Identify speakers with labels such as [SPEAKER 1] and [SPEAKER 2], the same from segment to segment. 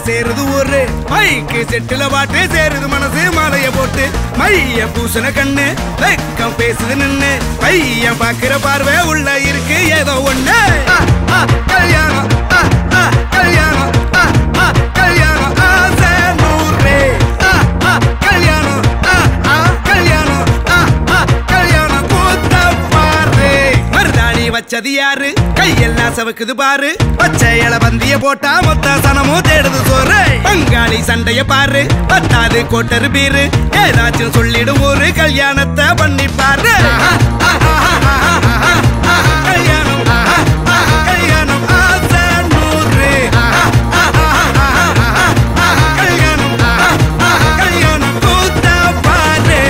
[SPEAKER 1] சேருது ஊரு மைக்கு செட்டுல பாட்டு சேருது மனசு மாலைய போட்டு மைய பூசன கண்ணு வெக்கம் பேசுது நின்னு பையன் பாக்குற பார்வை உள்ள இருக்கு ஏதோ ஒண்ணு ஆ, ஆ, கல்யாணம் ஆ, ஆ, கல்யாணம் ஆ, ஆ, கல்யாணம் ஆசை நூறு ஆ, ஆ, கல்யாணம் ஆ, ஆ, கல்யாணம் ஆ, ஆ, கல்யாணம் கூத்த பாரு மருதாணி வச்சது யாரு கையெல்லாம் சவுக்குது பாரு பச்சை இல பந்திய போட்டா மொத்த சனமும் தேடுது சோறு பங்காளி சண்டைய பாரு பத்தாது கோட்டரு பீரு ஏதாச்சும் சொல்லிடும் ஒரு கல்யாணத்தை பண்ணி பாரு கல்யாணம் கல்யாணம் ஆசை நூறு கல்யாணம் கல்யாணம் கூத்த பாரு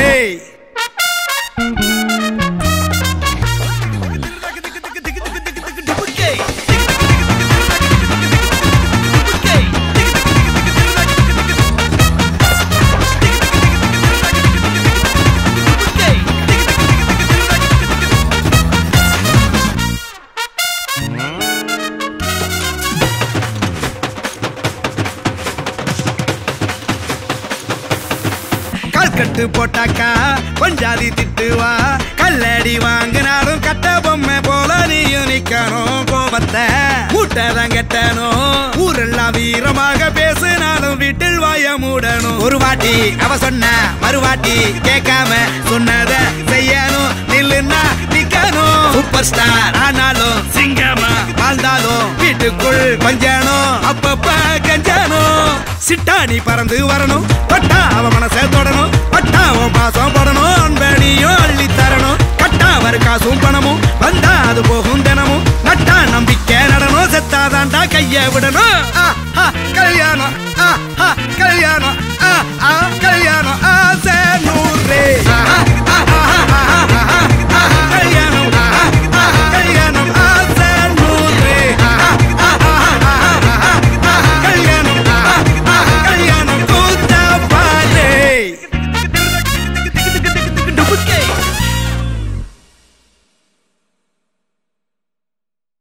[SPEAKER 1] கட்டு போட்டாக்கா பஞ்சாதி திட்டுவா கல்லடி வாங்கினாலும் கட்ட பொம்மை போல நீயும் நிக்கணும் கோபத்தை மூட்டதான் கட்டணும் ஊரெல்லாம் வீரமாக பேசினாலும் வீட்டில் வாய மூடணும் ஒரு வாட்டி அவ சொன்ன மறுவாட்டி கேட்காம சொன்னத செய்யணும் நில்லுன்னா நிக்கணும் சூப்பர் ஸ்டார் ஆனாலும் சிங்கமா வாழ்ந்தாலும் வீட்டுக்குள் பஞ்சணும் அப்பப்ப கஞ்சணும் சிட்டாணி பறந்து வரணும் பட்டா அவ மனசை தொடணும் பட்டா அவன் பாசம் படணும் அன்பனியும் அள்ளி தரணும் கட்டா வரு காசும் பணமும் வந்தா அது போகும் தினமும் நட்டா நம்பிக்கை நடணும் செத்தாதாண்டா கைய விடணும் ஆ, ஆ, கல்யாணம் ஆ, ஆ, கல்யாணம் ஆ, ஆ, கல்யாணம் ஆசை